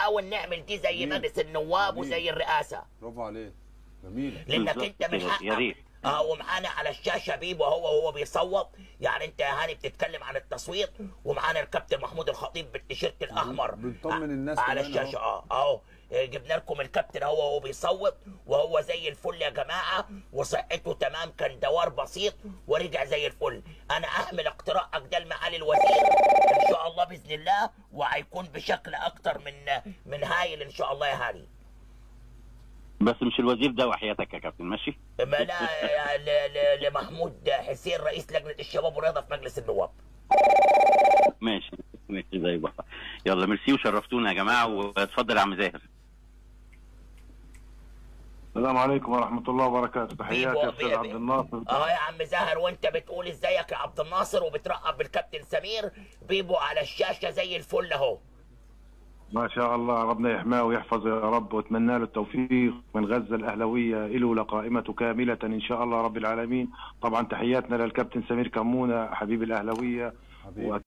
نحاول نعمل دي زي جميل. مجلس النواب جميل. وزي الرئاسه برافو عليك جميل لانك بالظبط انت من كده، يا حقك ريت. اه ومعانا على الشاشه بيبو هو وهو بيصوت يعني انت يا هاني بتتكلم عن التصويت ومعانا الكابتن محمود الخطيب بالتيشيرت الاحمر بنطمن آه، الناس على كمان الشاشه اه اهو آه، جبنا لكم الكابتن هو وهو بيصوت وهو زي الفل يا جماعه وصحته تمام كان دوار بسيط ورجع زي الفل انا اهمل اقتراحك ده لمعالي الوزير ان شاء الله باذن الله وهيكون بشكل اكتر من من هايل ان شاء الله يا هاني بس مش الوزير ده وحياتك يا كابتن ماشي ما لا ل- ل- لمحمود حسين رئيس لجنه الشباب والرياضه في مجلس النواب ماشي ماشي زي بعض يلا ميرسي وشرفتونا يا جماعه واتفضل يا عم زاهر السلام عليكم ورحمة الله وبركاته تحياتي يا أستاذ بيبو- عبد الناصر اه يا عم زاهر وانت بتقول ازيك يا عبد الناصر وبترقب بالكابتن سمير بيبو على الشاشه زي الفل اهو ما شاء الله ربنا يحماه ويحفظه يا رب واتمنى له التوفيق من غزة الأهلوية إله لقائمته كاملة إن شاء الله رب العالمين طبعا تحياتنا للكابتن سمير كمونة حبيب الأهلوية حبيبي